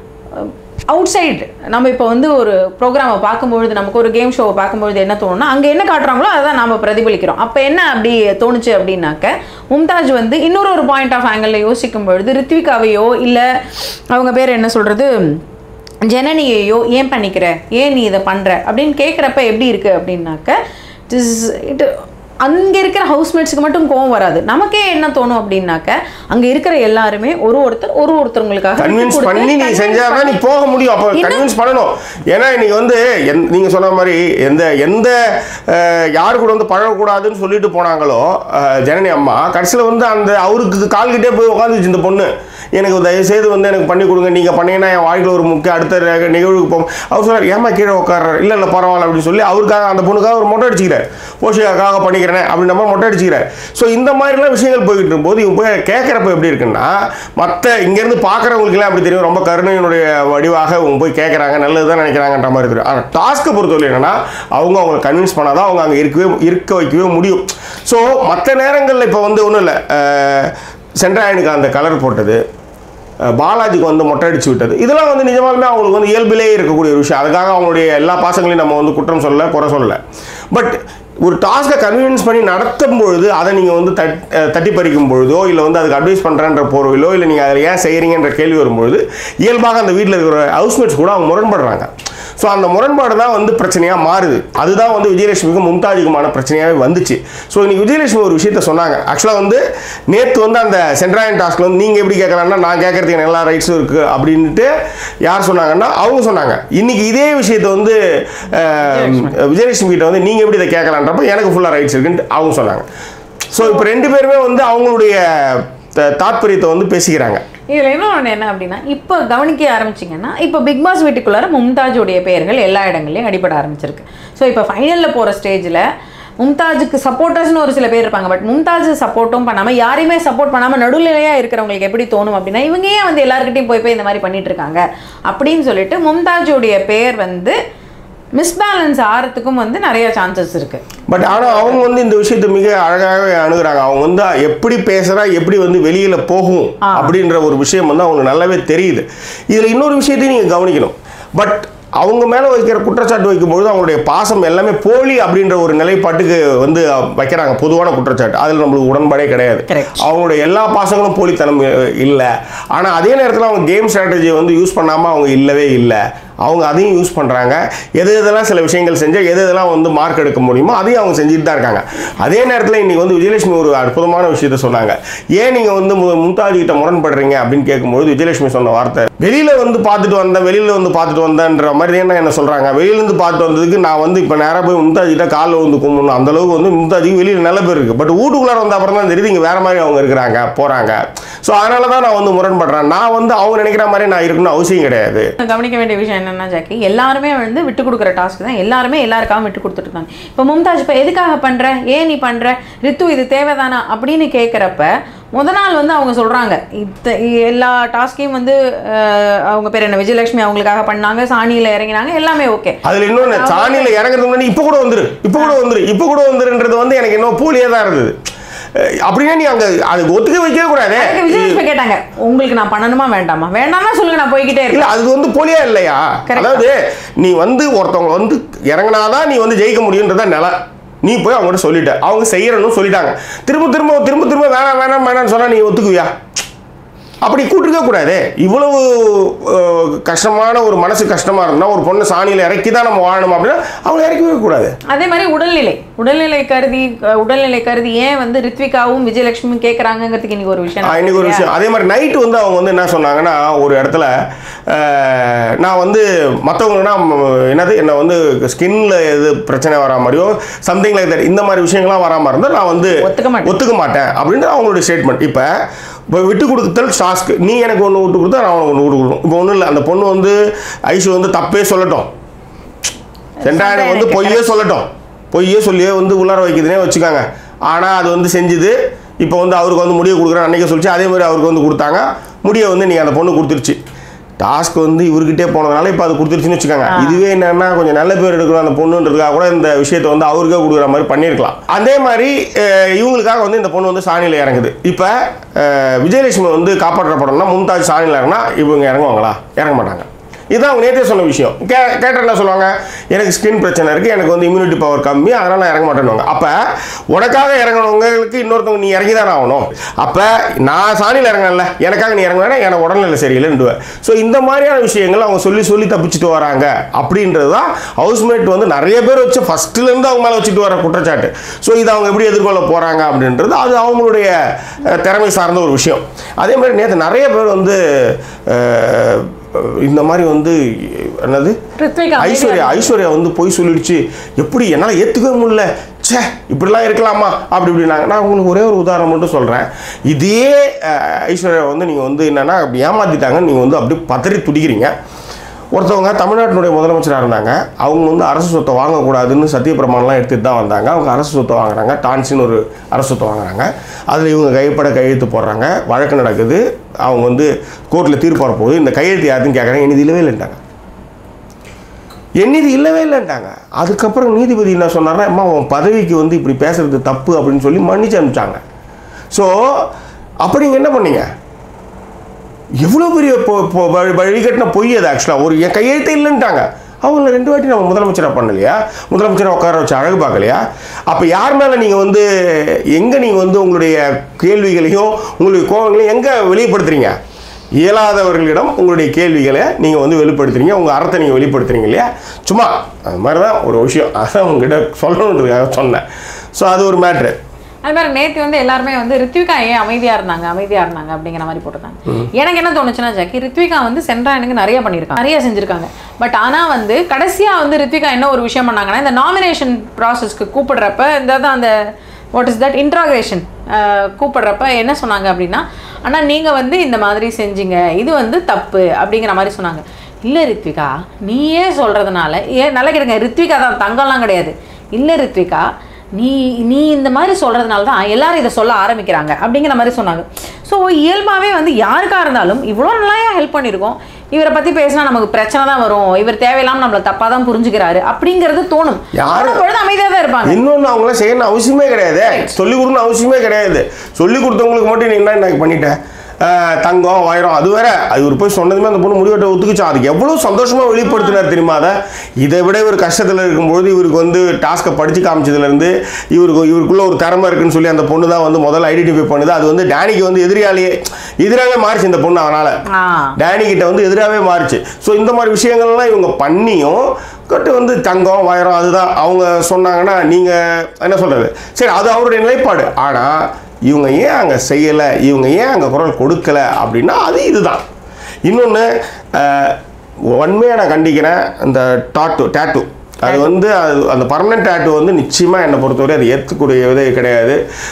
அவுட் சைடு நம்ம இப்போ வந்து ஒரு ப்ரோக்ராமை பார்க்கும்பொழுது நமக்கு ஒரு கேம் ஷோவை பார்க்கும்பொழுது என்ன தோணும்னா அங்கே என்ன காட்டுறாங்களோ அதை தான் நாம் பிரதிபலிக்கிறோம் அப்போ என்ன அப்படி தோணுச்சு அப்படின்னாக்க மும்தாஜ் வந்து இன்னொரு ஒரு பாயிண்ட் ஆஃப் ஆங்கிளில் யோசிக்கும் பொழுது ரித்விகாவையோ இல்லை அவங்க பேர் என்ன சொல்கிறது ஜனனியையோ ஏன் பண்ணிக்கிற ஏன் நீ இதை பண்ணுற அப்படின்னு கேட்குறப்ப எப்படி இருக்குது அப்படின்னாக்க இட் அங்கே இருக்கிற ஹவுஸ்மேட்ஸுக்கு மட்டும் கோவம் வராது நமக்கே என்ன தோணும் அப்படின்னாக்க அங்கே இருக்கிற எல்லாருமே ஒரு ஒருத்தர் ஒரு ஒருத்தவங்களுக்காக விட்டு கன்வின்ஸ் கொடுத்து, பண்ணி நீ convince செஞ்சாதான் நீ போக முடியும் அப்போ இன்னும் கன்வின்ஸ் பண்ணணும் ஏன்னா இன்னைக்கு வந்து எந் நீங்கள் சொன்ன மாதிரி எந்த எந்த அஹ், யார் கூட வந்து பழகக்கூடாதுன்னு சொல்லிட்டு போனாங்களோ அஹ், ஜனனி அம்மா கடைசியில் வந்து அந்த அவருக்கு கால்கிட்டே போய் உட்காந்துச்சு இந்த பொண்ணு எனக்கு தயவு செய்து வந்து எனக்கு பண்ணி கொடுங்க நீங்கள் பண்ணீங்கன்னா என் வாழ்க்கையில் ஒரு முக்கிய அடுத்த நிக- நிகழ்வுக்கு போகும் அவர் சொன்னார் ஏமா கீழே உட்கார்றாரு இல்லை இல்லை பரவாயில்ல அப்படின்னு சொல்லி அவருக்காக அந்த பொண்ணுக்காக ஒரு மொட்டை அடிச்சுக்கிறார் போஷிகாக்காக பண்ணிக்கிறேன் அப்படின்ற மாதிரி மொட்டை அடிச்சுக்கிறார் ஸோ இந்த மாதிரிலாம் விஷயங்கள் போய்கிட்டு இருக்கும்போது இவங்க போய் கேட்குறப்ப எப்படி இருக்குன்னா மற்ற இங்கேருந்து பார்க்குறவங்களுக்குலாம் அப்படி தெரியும் ரொம்ப கருணையினுடைய வடிவாக இவங்க போய் கேட்குறாங்க நல்லது தான் நினைக்கிறாங்கன்ற மாதிரி தெரியும் ஆனால் டாஸ்க்கை பொறுத்தவரை என்னன்னா அவங்க அவங்களை கன்வின்ஸ் பண்ணாதான் அவங்க அங்கே இருக்கவே இருக்க வைக்கவே முடியும் ஸோ மற்ற நேரங்களில் இப்போ வந்து ஒன்றும் இல்லை சென்ட்ராயனுக்கு அந்த கலர் போட்டது அஹ், பாலாஜிக்கு வந்து மொட்டை அடிச்சு விட்டது இதெல்லாம் வந்து நிஜமாலுமே அவங்களுக்கு வந்து இயல்பிலே இருக்கக்கூடிய ஒரு விஷயம் அதுக்காக அவங்களுடைய எல்லா பாசங்களையும் நம்ம வந்து குற்றம் சொல்லல குறை சொல்லல பட் ஒரு டாஸ்க்கை கன்வின்ஸ் பண்ணி நடத்தும் பொழுது அதை நீங்கள் வந்து தட் அஹ், தட்டி பறிக்கும் பொழுதோ இல்லை வந்து அதுக்கு அட்வைஸ் பண்ணுறன்ற போர்வையிலோ இல்லை நீங்கள் அதில் ஏன் செய்கிறீங்கன்ற கேள்வி வரும்பொழுது இயல்பாக அந்த வீட்டில் இருக்கிற ஹவுஸ்மேட்ஸ் கூட அவங்க முரண்படுறாங்க ஸோ அந்த முரண்பாடு தான் வந்து பிரச்சனையாக மாறுது அதுதான் வந்து விஜயலட்சுமிக்கும் மும்தாஜுக்குமான பிரச்சனையாகவே வந்துச்சு ஸோ இன்னைக்கு விஜயலட்சுமி ஒரு விஷயத்த சொன்னாங்க ஆக்சுவலாக வந்து நேற்று வந்து அந்த சென்ட்ராயன் டாஸ்க்ல வந்து நீங்கள் எப்படி கேட்கலாம்னா நான் கேட்கறதுக்கு எனக்கு எல்லா ரைட்ஸும் இருக்குது அப்படின்ட்டு யார் சொன்னாங்கன்னா அவங்க சொன்னாங்க இன்னைக்கு இதே விஷயத்தை வந்து அஹ், விஜயலட்சுமி கிட்ட வந்து நீங்கள் எப்படி இதை கேட்கலான்றப்ப எனக்கு ஃபுல்லாக ரைட்ஸ் இருக்குன்ட்டு அவங்க சொன்னாங்க ஸோ இப்போ ரெண்டு பேருமே வந்து அவங்களுடைய த- தாத்பரியத்தை வந்து பேசிக்கிறாங்க இதில் இன்னொன்று என்ன அப்படின்னா இப்போ கவனிக்க ஆரம்பிச்சிங்கன்னா இப்போ பிக் பாஸ் வீட்டுக்குள்ளார மும்தாஜுடைய பெயர்கள் எல்லா இடங்கள்லையும் அடிபட ஆரம்பிச்சிருக்கு ஸோ இப்போ ஃபைனலில் போகிற ஸ்டேஜில் மும்தாஜுக்கு சப்போர்ட்டர்ஸ்னு ஒரு சில பேர் இருப்பாங்க பட் மும்தாஜ் சப்போர்ட்டும் பண்ணாமல் யாரையுமே சப்போர்ட் பண்ணாமல் நடுநிலையாக இருக்கிறவங்களுக்கு எப்படி தோணும் அப்படின்னா இவங்க ஏன் வந்து எல்லாருக்கிட்டையும் போய் போய் இந்த மாதிரி பண்ணிட்டு இருக்காங்க அப்படின்னு சொல்லிட்டு மும்தாஜுடைய பெயர் வந்து மிஸ்பேலன்ஸ் ஆகிறதுக்கும் வந்து நிறைய சான்சஸ் இருக்குது பட் ஆனால் அவங்க வந்து இந்த விஷயத்தை மிக அழகாகவே அணுகுறாங்க அவங்க வந்து எப்படி பேசுகிறா எப்படி வந்து வெளியில் போகும் அப்படின்ற ஒரு விஷயம் வந்து அவங்களுக்கு நல்லாவே தெரியுது இதில் இன்னொரு விஷயத்தையும் நீங்கள் கவனிக்கணும் பட் அவங்க மேலே வைக்கிற குற்றச்சாட்டு வைக்கும்பொழுது அவங்களுடைய பாசம் எல்லாமே போலி அப்படின்ற ஒரு நிலைப்பாட்டுக்கு வந்து வைக்கிறாங்க பொதுவான குற்றச்சாட்டு அதில் நம்மளுக்கு உடன்பாடே கிடையாது Correct. அவங்களுடைய எல்லா பாசங்களும் போலித்தனம் இல்லை ஆனால் அதே நேரத்தில் அவங்க கேம் ஸ்ட்ராட்டஜியை வந்து யூஸ் பண்ணாமல் அவங்க இல்லவே இல்லை அவங்க அதையும் யூஸ் பண்ணுறாங்க எது எதெல்லாம் சில விஷயங்கள் செஞ்சால் எது எதெல்லாம் வந்து மார்க் எடுக்க முடியுமோ அதையும் அவங்க செஞ்சுட்டு தான் இருக்காங்க அதே நேரத்தில் இன்றைக்கி வந்து விஜயலட்சுமி ஒரு அற்புதமான விஷயத்த சொன்னாங்க ஏன் நீங்கள் வந்து மு- மும்தாஜ் கிட்ட முரண்படுறீங்க அப்படின்னு கேட்கும்போது விஜயலட்சுமி சொன்ன வார்த்தை வெளியில் வந்து பார்த்துட்டு வந்தேன் வெளியில் வந்து பார்த்துட்டு வந்தேன்ற மாதிரி என்ன என்ன சொல்கிறாங்க வெளியிலேருந்து பார்த்துட்டு வந்ததுக்கு நான் வந்து இப்போ நேராக போய் மும்தாஜ் கிட்ட காலில் வந்து கும்பிடணும் அந்த அளவுக்கு வந்து மும்தாஜுக்கு வெளியில் நல்ல பேர் இருக்குது பட் வீட்டுக்குள்ளார வந்த அப்புறம் தான் தெரியுது இங்கே வேறு மாதிரி அவங்க இருக்கிறாங்க போகிறாங்க ஸோ அதனால தான் நான் வந்து முரண்படுறேன் நான் வந்து அவங்க நினைக்கிற மாதிரி நான் இருக்கணும்னு அவசியம் கிடையாது கவனிக்க வேண்டிய விஷயம் என்னன்னா ஜாக்கி எல்லாருமே வந்து விட்டு கொடுக்குற டாஸ்க் தான் எல்லாருமே எல்லாருக்காகவும் விட்டு கொடுத்துட்டு இருக்காங்க இப்போ மும்தாஜ் இப்போ எதுக்காக பண்ற ஏன் நீ பண்ற ரித்து இது தேவைதானா அப்படின்னு கேட்குறப்ப முத நாள் வந்து அவங்க சொல்றாங்க இத்த எல்லா டாஸ்கையும் வந்து அஹ், அவங்க பேர் என்ன விஜயலட்சுமி அவங்களுக்காக பண்ணாங்க சாணியில இறங்கினாங்க எல்லாமே ஓகே அதில் இன்னொன்று சாணியில் இறங்குறதுக்கு முன்னாடி இப்போ கூட வந்துரு இப்போ கூட வந்துரு இப்போ கூட வந்துருன்றது வந்து எனக்கு இன்னும் போலியாக தான் இருந்தது அஹ் அப்படின்னா நீ அங்கே அதுக்கு ஒத்துக்க வைக்கவே கூடாதே அதுக்கு விஜயலட்சுமி கேட்டாங்க உங்களுக்கு நான் பண்ணணுமா வேண்டாமா வேண்டாம்னா சொல்லுங்க நான் போய்கிட்டே இருக்கேன் இல்ல அது வந்து போலியா இல்லையா Correct. அதாவது நீ வந்து ஒருத்தவங்க வந்து இறங்கினாதான் நீ வந்து ஜெயிக்க முடியுன்றத நிலை நீ போய் அவங்ககிட்ட சொல்லிட்ட அவங்க செய்யறன்னு சொல்லிட்டாங்க திரும்ப திரும்ப திரும்ப திரும்ப வேணாம் வேணாம் வேணாம்னு சொன்னா நீ ஒத்துக்குவியா அப்படி கூட்டிருக்க கூடாது இவ்வளவு அஹ், கஷ்டமான ஒரு மனசு கஷ்டமா இருந்தா ஒரு பொண்ணு சாணியில இறக்கி தான் நம்ம வாழணும் அப்படின்னா அவங்க இறக்கவே கூடாது அதே மாதிரி உடல்நிலை உடல்நிலை கருதி அஹ், உடல்நிலை கருதி ஏன் வந்து ரித்விகாவும் விஜயலட்சுமியும் கேட்குறாங்கிறதுக்கு இன்னைக்கு ஒரு விஷயம் ஆ, இன்னைக்கு ஒரு விஷயம் அதே மாதிரி நைட்டு வந்து அவங்க வந்து என்ன சொன்னாங்கன்னா ஒரு இடத்துல அஹ், நான் வந்து மற்றவங்கன்னா என்னது என்னை வந்து ஸ்கின்ல எது பிரச்சனை வரா மாதிரியோ சம்திங் லைக் தட் இந்த மாதிரி விஷயங்கள்லாம் வராமல் இருந்தால் நான் வந்து ஒத்துக்க மாட்டேன். ஒத்துக்க மாட்டேன் அப்படின்ற அவங்களுடைய ஸ்டேட்மெண்ட் இப்போ இப்போ விட்டு கொடுத்தல் டாஸ்க் நீ எனக்கு ஒன்று விட்டு கொடுத்தா நான் உனக்கு ஒன்று விட்டு கொடுக்கணும் இப்போ ஒன்றும் இல்லை அந்த பொண்ணு வந்து ஐஷு வந்து தப்பே சொல்லட்டும் சென்றாயிரம் வந்து பொய்யே சொல்லட்டும் பொய்யே சொல்லியே வந்து உள்ளார வைக்குதுனே வச்சுக்காங்க ஆனால் அது வந்து செஞ்சுது இப்போ வந்து அவருக்கு வந்து முடிய கொடுக்குறேன் அன்றைக்கி சொல்லிச்சு அதே மாதிரி அவருக்கு வந்து கொடுத்தாங்க முடிய வந்து நீங்கள் அந்த பொண்ணு கொடுத்துருச்சு டாஸ்க் வந்து இவர்கிட்டே போனதுனால இப்போ அது கொடுத்துருச்சுன்னு வச்சுக்கோங்க இதுவே என்னன்னா கொஞ்சம் நல்ல பேர் எடுக்கணும் அந்த பொண்ணுன்றதுக்காக கூட இந்த விஷயத்தை வந்து அவருக்கே கொடுக்குற மாதிரி பண்ணியிருக்கலாம் அதே மாதிரி அஹ், இவங்களுக்காக வந்து இந்த பொண்ணு வந்து சாணியில் இறங்குது இப்போ அஹ், விஜயலட்சுமி வந்து காப்பாற்றப்படணும்னா மும்தாஜ் சாணியில் இறங்கினா இவங்க இறங்குவாங்களா இறங்க மாட்டாங்க இதுதான் அவங்க நேற்றே சொன்ன விஷயம் கே கேட்டால் என்ன சொல்லுவாங்க எனக்கு ஸ்கின் பிரச்சனை இருக்குது எனக்கு வந்து இம்யூனிட்டி பவர் கம்மி அதனால் நான் இறங்க மாட்டேன்னுவாங்க அப்போ உனக்காக இறங்கினவங்களுக்கு இன்னொருத்தவங்க நீ இறங்கி தானே ஆகணும் அப்போ நான் சாணியில் இறங்கல எனக்காக நீ இறங்கினா எனக்கு உடல்நிலை சரியில்லைன்னுடுவேன் ஸோ இந்த மாதிரியான விஷயங்கள் அவங்க சொல்லி சொல்லி தப்பிச்சுட்டு வராங்க அப்படின்றது தான் ஹவுஸ்மேட் வந்து நிறைய பேர் வச்சு ஃபஸ்ட்டுலேருந்து அவங்க மேலே வச்சுட்டு வர குற்றச்சாட்டு ஸோ இதை அவங்க எப்படி எதிர்கொள்ள போகிறாங்க அப்படின்றது அது அவங்களுடைய அஹ், திறமை சார்ந்த ஒரு விஷயம் அதே மாதிரி நேற்று நிறைய பேர் வந்து அஹ், இந்த மாதிரி வந்து என்னது ரித்விகா ஐஸ்வர்யா ஐஸ்வர்யா வந்து பொய் சொல்லிடுச்சு எப்படி என்னால் ஏற்றுக்கவே முடியல ச்சே இப்படிலாம் இருக்கலாமா அப்படி இப்படினாங்க நான் உங்களுக்கு ஒரே ஒரு உதாரணம் மட்டும் சொல்கிறேன் இதே அஹ், ஐஸ்வர்யா வந்து நீங்கள் வந்து என்னென்னா அப்படி ஏமாற்றிட்டாங்க நீங்கள் வந்து அப்படியே பதறி துடிக்கிறீங்க ஒருத்தவங்க தமிழ்நாட்டினுடைய முதலமைச்சராக இருந்தாங்க அவங்க வந்து அரசு சொத்தை வாங்கக்கூடாதுன்னு சத்தியப்பிரமாணம்லாம் எடுத்துகிட்டு தான் வந்தாங்க அவங்க அரசு சொத்தை வாங்குறாங்க டான்ஸின்னு ஒரு அரசு சொத்தை வாங்குறாங்க அதில் இவங்க கைப்பட கையெழுத்து போடுறாங்க வழக்கு நடக்குது அவங்க வந்து கோர்ட்டில் தீர்ப்பு வரப்போகுது இந்த கையெழுத்து யாருன்னு கேட்குறாங்க எனக்கு இல்லவே இல்லைன்ட்டாங்க என்னது இல்லவே இல்லைன்ட்டாங்க அதுக்கப்புறம் நீதிபதி என்ன சொன்னார்னா அம்மா உன் பதவிக்கு வந்து இப்படி பேசுறது தப்பு அப்படின்னு சொல்லி மன்னிச்சு அனுப்பிச்சாங்க ஸோ அப்போ நீங்கள் என்ன பண்ணீங்க எவ்வளோ பெரிய பொ- பொ- வழி வழிகட்டின பொய் அது ஆக்சுவலாக ஒரு என் கையெழுத்தே இல்லைன்ட்டாங்க அவங்கள ரெண்டு வாட்டி நம்ம முதலமைச்சராக பண்ணலையா முதலமைச்சரை உட்கார வச்சு அழகு பார்க்கலையா அப்போ யார் மேலே நீங்கள் வந்து எங்கே நீங்கள் வந்து உங்களுடைய கேள்விகளையும் உங்களுடைய கோவங்களையும் எங்கே வெளிப்படுத்துறீங்க இயலாதவர்களிடம் உங்களுடைய கேள்விகளை நீங்கள் வந்து வெளிப்படுத்துறீங்க உங்கள் அறத்தை நீங்கள் வெளிப்படுத்துறீங்க இல்லையா சும்மா அது மாதிரி தான் ஒரு விஷயம் அதான் உங்ககிட்ட சொல்லணுன்றதுக்காக சொன்னேன் ஸோ அது ஒரு மேட்ரு அது மாதிரி நேற்று வந்து எல்லாருமே வந்து ரித்விகா ஏன் அமைதியா இருந்தாங்க அமைதியா இருந்தாங்க அப்படிங்கிற மாதிரி போட்டிருந்தாங்க எனக்கு என்ன தோணுச்சுன்னா ஜாக்கி ரித்விகா வந்து சென்ட்ரா எனக்கு நிறைய பண்ணியிருக்காங்க நிறைய செஞ்சிருக்காங்க பட் ஆனா வந்து கடைசியா வந்து ரித்விகா என்ன ஒரு விஷயம் பண்ணாங்கன்னா இந்த நாமினேஷன் ப்ராசஸ்க்கு கூப்பிடுறப்ப இந்த தான் அந்த வாட் இஸ் தட் இன்ட்ராகிரேஷன் கூப்பிடுறப்ப என்ன சொன்னாங்க அப்படின்னா ஆனா நீங்க வந்து இந்த மாதிரி செஞ்சீங்க இது வந்து தப்பு அப்படிங்கிற மாதிரி சொன்னாங்க இல்லை ரித்விகா நீயே சொல்றதுனால ஏன் நல்லா கேளுங்க ரித்விகா தான் தங்கம்லாம் கிடையாது இல்லை ரித்விகா நீ நீ இந்த மாதிரி சொல்கிறதுனால தான் எல்லாரும் இதை சொல்ல ஆரம்பிக்கிறாங்க அப்படிங்கிற மாதிரி சொன்னாங்க ஸோ இயல்பாகவே வந்து யாருக்காக இருந்தாலும் இவ்வளோ நல்லா ஹெல்ப் பண்ணியிருக்கோம் இவரை பற்றி பேசினா நமக்கு பிரச்சனை தான் வரும் இவர் தேவையில்லாமல் நம்மளை தப்பாக தான் புரிஞ்சுக்கிறாரு அப்படிங்கிறது தோணும் யாரு- ஆனா பொழுது அமைதியாக தான் இருப்பாங்க இன்னொன்று அவங்களாம் செய்யணும் அவசியமே கிடையாது சொல்லி கொடுக்கணும் அவசியமே கிடையாது சொல்லி கொடுத்தவங்களுக்கு மட்டும் நீ என்ன எனக்கு பண்ணிட்டேன் ஆஹ் தங்கம் வைரம் அது வேற அது இவர் போய் சொன்னதுமே அந்த பொண்ணு முடிவெட்ட ஒத்துக்குச்சா அது எவ்வளோ சந்தோஷமா வெளிப்படுத்தினார் தெரியுமா அதை இதை விட இவர் கஷ்டத்தில் இருக்கும்போது இவருக்கு வந்து டாஸ்க்கை படித்து காமிச்சதுலேருந்து இவருக்கு இவருக்குள்ள ஒரு திறமை இருக்குன்னு சொல்லி அந்த பொண்ணு தான் வந்து முதல்ல ஐடென்டிஃபை பண்ணுது அது வந்து டேனிக்கு வந்து எதிரியாலேயே எதிராகவே மாறிச்சு இந்த பொண்ணு அவனால் ஆ டேனி கிட்ட வந்து எதிராகவே மாறிச்சு ஸோ இந்த மாதிரி விஷயங்கள்லாம் இவங்க பண்ணியும் கட்டு வந்து தங்கம் வைரம் அதுதான் அவங்க சொன்னாங்கன்னா நீங்கள் என்ன சொல்கிறது சரி அது அவருடைய நிலைப்பாடு ஆனால் இவங்க ஏன் அங்கே செய்யலை இவங்க ஏன் அங்கே குரல் கொடுக்கல அப்படின்னா அது இதுதான் இன்னொன்று உண்மையாக நான் கண்டிக்கிறேன் இந்த டாட்டு டேட்டு அது வந்து அது அந்த பர்மனெண்ட் டேட்டு வந்து நிச்சயமாக என்னை பொறுத்தவரை அது ஏற்கக்கூடிய இதே கிடையாது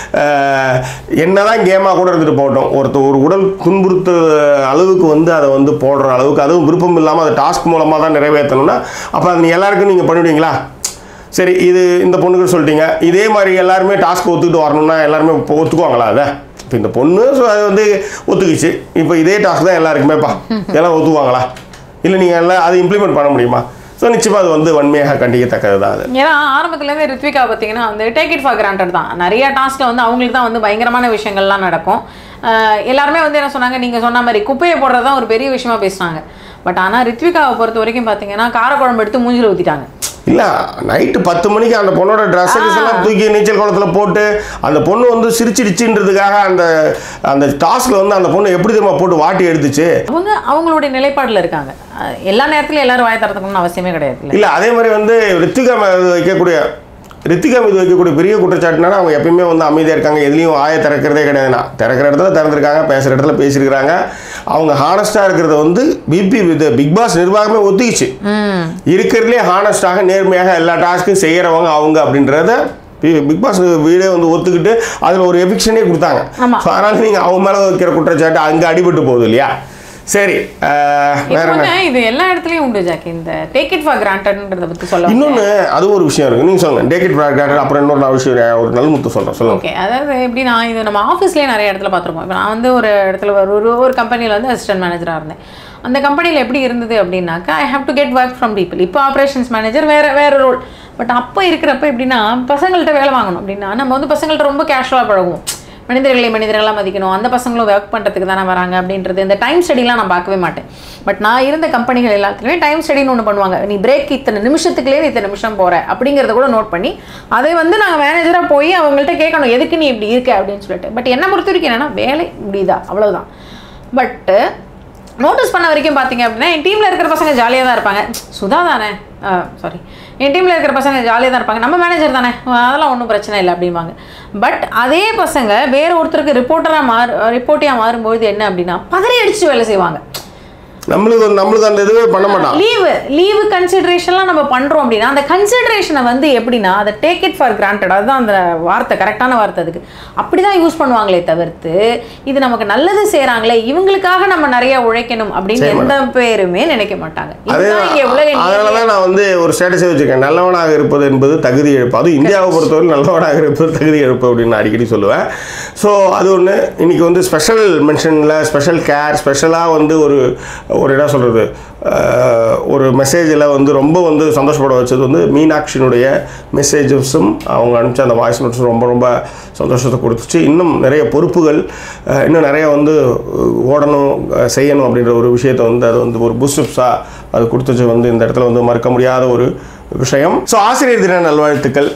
அஹ், என்னதான் கேமாக கூட இருந்துட்டு போகட்டும் ஒருத்தர் ஒரு உடல் துன்புறுத்த அளவுக்கு வந்து அதை வந்து போடுற அளவுக்கு அதுவும் விருப்பம் இல்லாமல் அதை டாஸ்க் மூலமாக தான் நிறைவேற்றணும்னா அப்போ அது நீ எல்லாருக்கும் நீங்கள் பண்ணிவிடுவீங்களா சரி இது இந்த பொண்ணுக்கு சொல்லிட்டீங்க இதே மாதிரி எல்லாருமே டாஸ்க் ஒத்துக்கிட்டு வரணும்னா எல்லாருமே இப்போ ஒத்துக்குவாங்களா அதை இப்போ இந்த பொண்ணு ஸோ அது வந்து ஒத்துக்குச்சு இப்போ இதே டாஸ்க் தான் எல்லாருக்குமேப்பா எல்லாம் ஒத்துக்குவாங்களா இல்லை நீங்கள் எல்லாம் அதை இம்ப்ளிமெண்ட் பண்ண முடியுமா ஸோ நிச்சயமாக அது வந்து வன்மையாக கண்டிக்கத்தக்கது தான் அது ஏன்னா ஆரம்பத்துலேருந்தே ரித்விகா பார்த்தீங்கன்னா வந்து டேக் இட் ஃபார் கிராண்டட் தான் நிறைய டாஸ்க்கில் வந்து அவங்களுக்கு தான் வந்து பயங்கரமான விஷயங்கள்லாம் நடக்கும் ஆஹ் எல்லாருமே வந்து என்ன சொன்னாங்க நீங்கள் சொன்ன மாதிரி குப்பையை போடுறது தான் ஒரு பெரிய விஷயமா பேசுனாங்க பட் ஆனால் ரித்விகாவை பொறுத்த வரைக்கும் பார்த்தீங்கன்னா காரக்குழம்பு எடுத்து மூஞ்சில ஊற்றிட்டாங்க இல்லை நைட்டு பத்து மணிக்கு அந்த பொண்ணோட ட்ரெஸ் எல்லாம் தூக்கி நீச்சல் குளத்தில் போட்டு அந்த பொண்ணு வந்து சிரிச்சிடுச்சுன்றதுக்காக அந்த அந்த டாஸ்கில் வந்து அந்த பொண்ணு எப்படி தெரியுமா போட்டு வாட்டி எடுத்துச்சு அவங்க அவங்களுடைய நிலைப்பாட்டில் இருக்காங்க அஹ் எல்லா நேரத்துலையும் எல்லாரும் வாய திறந்துக்கணும்னு அவசியமே கிடையாது இல்லை இல்லை அதே மாதிரி வந்து ரித்திகா மீது வைக்கக்கூடிய ரித்திகா மீது வைக்கக்கூடிய பெரிய குற்றச்சாட்டுனா அவங்க எப்பயுமே வந்து அமைதியாக இருக்காங்க எதுலேயும் ஆய திறக்கிறதே கிடையாதுண்ணா திறக்கிற இடத்துல திறந்துருக்காங்க பேசுகிற இடத்துல பேசியிருக்கிறாங்க அவங்க ஹானஸ்ட்டாக இருக்கிறத வந்து பிபி இது பிக் பாஸ் நிர்வாகமே ஒத்துக்கிச்சு இருக்கிறதுலே ஹானஸ்டாக நேர்மையாக எல்லா டாஸ்க்கும் செய்கிறவங்க அவங்க அப்படின்றத பி- பிக் பாஸ் வீடே வந்து ஒத்துக்கிட்டு அதில் ஒரு எவிக்ஷனே கொடுத்தாங்க ஆமா. ஸோ அதனால் நீங்கள் அவங்க மேலே வைக்கிற குற்றச்சாட்டு அங்கே அடிபட்டு போகுது இல்லையா சரி அஹ், வேற என்ன இன்னொன்னு, இது எல்லா இடத்துலயும் உண்டு ஜாக்கி இந்த டேக் இட் ஃபார் கிராண்டட்ன்றத பத்தி சொல்ல இன்னொன்று அது ஒரு விஷயம் இருக்குது நீங்கள் சொல்லுங்கள் டேக்கெட் ப்ராடக்ட் அப்புறம் இன்னொரு நான் விஷயம் ஒரு நல்முத்து சொல்கிறேன் சொல்லுங்கள் ஓகே அதாவது எப்படின்னா இது நம்ம ஆஃபீஸ்லேயே நிறைய இடத்துல பார்த்துருப்போம் இப்போ நான் வந்து ஒரு இடத்துல ஒரு ஒரு ஒரு கம்பெனியில் வந்து அசிஸ்டன்ட் மேனேஜராக இருந்தேன் அந்த கம்பெனியில் எப்படி இருந்தது அப்படின்னாக்கா I have to get work from people இப்போ ஆப்ரேஷன்ஸ் மேனேஜர் வேறு வேறு ரோல் பட் அப்போ இருக்கிறப்ப எப்படின்னா பசங்கள்கிட்ட வேலை வாங்கணும் அப்படின்னா நம்ம வந்து பசங்கள்ட்ட ரொம்ப கேஷுவலாக பழகுவோம் மனிதர்களை மனிதர்களாக மதிக்கணும் அந்த பசங்களும் ஒர்க் பண்ணுறதுக்கு தானே வராங்க அப்படின்றது இந்த டைம் ஸ்டடிலாம் நான் பார்க்கவே மாட்டேன் பட் நான் இருந்த கம்பெனிகள் எல்லாத்துலேயுமே டைம் ஸ்டடின்னு ஒன்று பண்ணுவாங்க நீ பிரேக் இத்தனை நிமிஷத்துக்குள்ளே நீ இத்தனை நிமிஷம் போகிற அப்படிங்கிறத கூட நோட் பண்ணி அதை வந்து நாங்கள் மேனேஜராக போய் அவங்கள்ட்ட கேட்கணும் எதுக்கு நீ இப்படி இருக்க அப்படின்னு சொல்லிட்டு பட் என்ன பொறுத்த வரைக்கும் என்னன்னா வேலை முடியுதா அவ்வளவுதான் பட்டு நோட்டீஸ் பண்ண வரைக்கும் பார்த்தீங்க அப்படின்னா என் டீமில் இருக்கிற பசங்க ஜாலியாக தான் இருப்பாங்க சுதா தானே சாரி என் டீமில் இருக்கிற பசங்க ஜாலியாக தான் இருப்பாங்க நம்ம மேனேஜர் தானே அதெல்லாம் ஒன்றும் பிரச்சனை இல்லை அப்படிம்பாங்க பட் அதே பசங்க வேற ஒருத்தருக்கு ரிப்போர்ட்டராக மாறு ரிப்போர்ட்டியாக மாறும்பொழுது என்ன அப்படின்னா பதறி அடிச்சு வேலை செய்வாங்க நம்மளுக்கு வந்து- நம்மளுக்கு அந்த இதுவே பண்ண மாட்டான் லீவு லீவு கன்சிடரேஷன்லாம் நம்ம பண்ணுறோம் அப்படின்னா அந்த கன்சிடரேஷனை வந்து எப்படின்னா அதை டேக் இட் ஃபார் கிராண்டட் அதுதான் அந்த வார்த்தை கரெக்டான வார்த்தை அதுக்கு அப்படி தான் யூஸ் பண்ணுவாங்களே தவிர்த்து இது நமக்கு நல்லது செய்கிறாங்களே இவங்களுக்காக நம்ம நிறைய உழைக்கணும் அப்படின்னு செய்ய எந்த பேருமே நினைக்க மாட்டாங்க அதே இதுதான் இங்கே உலக அதனால நீதி. தான் நான் வந்து ஒரு ஸ்டேட்டஸே வச்சுருக்கேன் நல்லவனாக இருப்பது என்பது தகுதி இழப்பு அதுவும் இந்தியாவை பொறுத்தவரை நல்லவனாக இருப்பது தகுதி இழப்பு அப்படின்னு நான் அடிக்கடி சொல்லுவேன் ஸோ அது ஒன்று இன்னைக்கு வந்து ஸ்பெஷல் மென்ஷனில் ஸ்பெஷல் கேர் ஸ்பெஷலாக வந்து ஒரு ஒரு என்ன சொல்கிறது ஒரு மெசேஜில் வந்து ரொம்ப வந்து சந்தோஷப்பட வச்சது வந்து மீனாட்சியினுடைய மெசேஜஸும் அவங்க அனுப்பிச்ச அந்த வாய்ஸ் நோட்ஸும் ரொம்ப ரொம்ப சந்தோஷத்தை கொடுத்துச்சு இன்னும் நிறைய பொறுப்புகள் அஹ், இன்னும் நிறைய வந்து அஹ், ஓடணும் அஹ், செய்யணும் அப்படின்ற ஒரு விஷயத்தை வந்து அது வந்து ஒரு புஷ்அப்ஸாக அது கொடுத்துச்சு வந்து இந்த இடத்துல வந்து மறக்க முடியாத ஒரு விஷயம் ஸோ ஆசிரியர் தின நல்வாழ்த்துக்கள்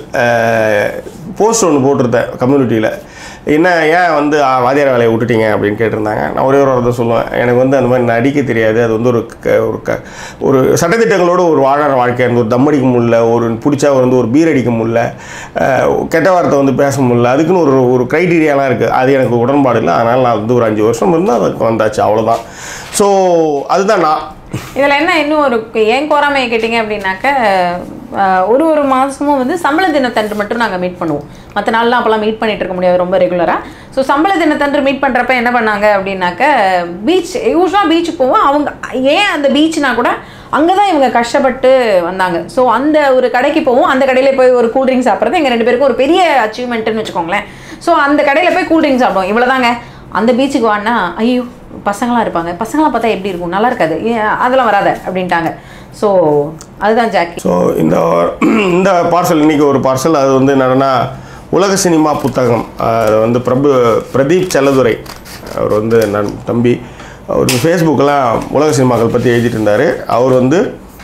போஸ்ட் ஒன்று போட்டிருந்தேன் கம்யூனிட்டியில் என்ன ஏன் வந்து ஆ, வாத்தியார் வேலையை விட்டுட்டீங்க அப்படின்னு கேட்டிருந்தாங்க நான் ஒரே ஒரு வார்த்தை சொல்லுவேன் எனக்கு வந்து அந்த மாதிரி நடிக்க தெரியாது அது வந்து ஒரு க- ஒரு க ஒரு சட்டத்திட்டங்களோட ஒரு வாழற வாழ்க்கை அந்த ஒரு தம் அடிக்க முடியல ஒரு பிடிச்சா வந்து ஒரு பீர் அடிக்க முடியல அஹ், கெட்ட வார்த்தை வந்து பேச முடியல அதுக்குன்னு ஒரு ஒரு க்ரைட்டீரியாலாம் இருக்குது அது எனக்கு உடன்பாடு இல்லை அதனால் நான் வந்து ஒரு அஞ்சு வருஷம் இருந்து அதுக்கு வந்தாச்சு அவ்வளோதான் ஸோ அதுதான் நான் இதுல என்ன இன்னும் ஒரு ஏன் கோராமையை கேட்டிங்க அப்படின்னாக்க அஹ், ஒரு ஒரு மாதமும் வந்து சம்பள தினத்தன்று மட்டும் நாங்கள் மீட் பண்ணுவோம் மற்ற நாள்லாம் அப்போல்லாம் மீட் பண்ணிட்டு இருக்க முடியாது ரொம்ப ரெகுலராக ஸோ சம்பள தினத்தன்று மீட் பண்ணுறப்ப என்ன பண்ணாங்க அப்படின்னாக்க பீச் யூஸ்வலாக பீச்சுக்கு போவோம் அவங்க ஏன் அந்த பீச்னா கூட அங்கே தான் இவங்க கஷ்டப்பட்டு வந்தாங்க ஸோ அந்த ஒரு கடைக்கு போவோம் அந்த கடையில் போய் ஒரு கூல்ட்ரிங்க் சாப்பிட்றது எங்கள் ரெண்டு பேருக்கும் ஒரு பெரிய அச்சீவ்மெண்ட்டுன்னு வச்சுக்கோங்களேன் ஸோ அந்த கடையில் போய் கூல்ட்ரிங்க் சாப்பிடுவோம் இவ்வளோதாங்க அந்த பீச்சுக்கு வான்னா ஐயோ பசங்களாம் இருப்பாங்க பசங்களாம் பார்த்தா எப்படி இருக்கும் நல்லா இருக்காது ஏன் அதெல்லாம் வராத அப்படின்ட்டாங்க ஸோ அதுதான் ஜாக்கி ஸோ இந்த இந்த பார்சல் இன்னைக்கு ஒரு பார்சல் அது வந்து என்னன்னா உலக சினிமா புத்தகம் அது வந்து பிரபு பிரதீப் செல்லதுரை அவர் வந்து நன் தம்பி அவர் ஃபேஸ்புக்கெலாம் உலக சினிமாக்கள் பற்றி எழுதிட்டு இருந்தார் அவர் வந்து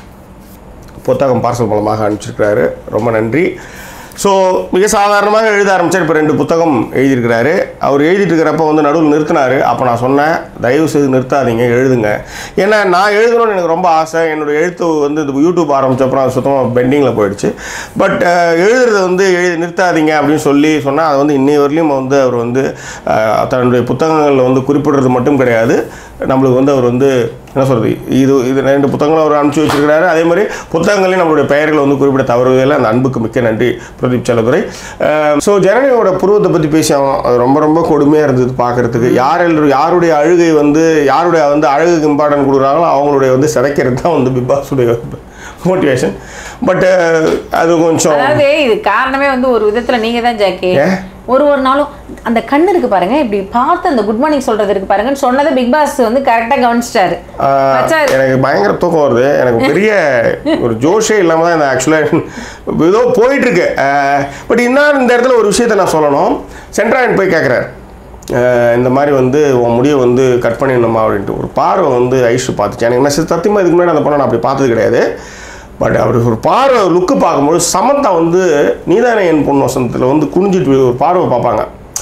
புத்தகம் பார்சல் மூலமாக அனுப்பிச்சிருக்கிறாரு ரொம்ப நன்றி ஸோ மிக சாதாரணமாக எழுத ஆரம்பிச்சார் இப்போ ரெண்டு புத்தகம் எழுதியிருக்கிறாரு அவர் எழுதிட்டு இருக்கிறப்ப வந்து நடுவில் நிறுத்தினார் அப்போ நான் சொன்னேன் தயவு செய்து நிறுத்தாதீங்க எழுதுங்க ஏன்னா நான் எழுதணும்னு எனக்கு ரொம்ப ஆசை என்னோடய எழுத்து வந்து இது யூடியூப் ஆரம்பிச்சப்பறம் அது சுத்தமாக பெண்டிங்கில் போயிடுச்சு பட் எழுதுறதை வந்து எழுதி நிறுத்தாதீங்க அப்படின்னு சொல்லி சொன்னால் அது வந்து இன்னை வரலையும் வந்து அவர் வந்து அஹ், தன்னுடைய புத்தகங்களில் வந்து குறிப்பிடுறது மட்டும் கிடையாது நம்மளுக்கு வந்து அவர் வந்து என்ன சொல்கிறது இது இது ரெண்டு புத்தகங்களும் அவர் அனுப்பிச்சி வச்சிருக்கிறாரு அதே மாதிரி புத்தகங்களையும் நம்மளுடைய பெயர்களை வந்து குறிப்பிட தவறுவதில்லை அந்த அன்புக்கு மிக்க நன்றி பிரதீப் செல்லதுரை ஸோ ஜனனியோட புருவத்தை பற்றி பேசி அவன் அது ரொம்ப ரொம்ப கொடுமையாக இருந்தது பார்க்குறதுக்கு யார் எல்லாரும் யாருடைய அழுகை வந்து யாருடைய வந்து அழகுக்கு இம்பார்ட்டன்ட் கொடுக்குறாங்களோ அவங்களுடைய வந்து சிதைக்கிறது தான் வந்து பிக் பாஸுடைய மோட்டிவேஷன் பட் அது கொஞ்சம் அதாவது இது காரணமே வந்து ஒரு விதத்துல நீங்க தான் ஜாக்கி ஏன்? ஒரு ஒரு நாளும் அந்த கண்ணு இருக்கு பாருங்க இப்படி பார்த்து அந்த குட் மார்னிங் சொல்றது இருக்கு பாருங்கன்னு சொன்னதை பிக் பாஸ் வந்து கரெக்டா கவனிச்சிட்டாரு ஆஹ், மச்சா, எனக்கு பயங்கர தூக்கம் வருது எனக்கு பெரிய ஒரு ஜோஷே இல்லாமல் தான் இந்த ஆக்சுவலாக ஏதோ போயிட்டு இருக்கு பட் இன்னும் இந்த இடத்துல ஒரு விஷயத்த நான் சொல்லணும் சென்ட்ராயன் போய் கேட்குறாரு இந்த மாதிரி வந்து உன் முடியை வந்து கட் பண்ணிடணுமா அப்படின்ட்டு ஒரு பார்வை வந்து ஐஷு பார்த்துச்சு எனக்கு நான் சத்தியமாக இதுக்கு முன்னாடி அந்த பொண்ணை நான் அப்படி பார்த்தது கிடையாது பட் அவர் ஒரு பார்வை லுக்கு பார்க்கும்போது சமந்தா வந்து நீதானே என் பொண்ணு வசந்தத்தில் வந்து குனிஞ்சிட்டு ஒரு பார்வை பார்ப்பாங்க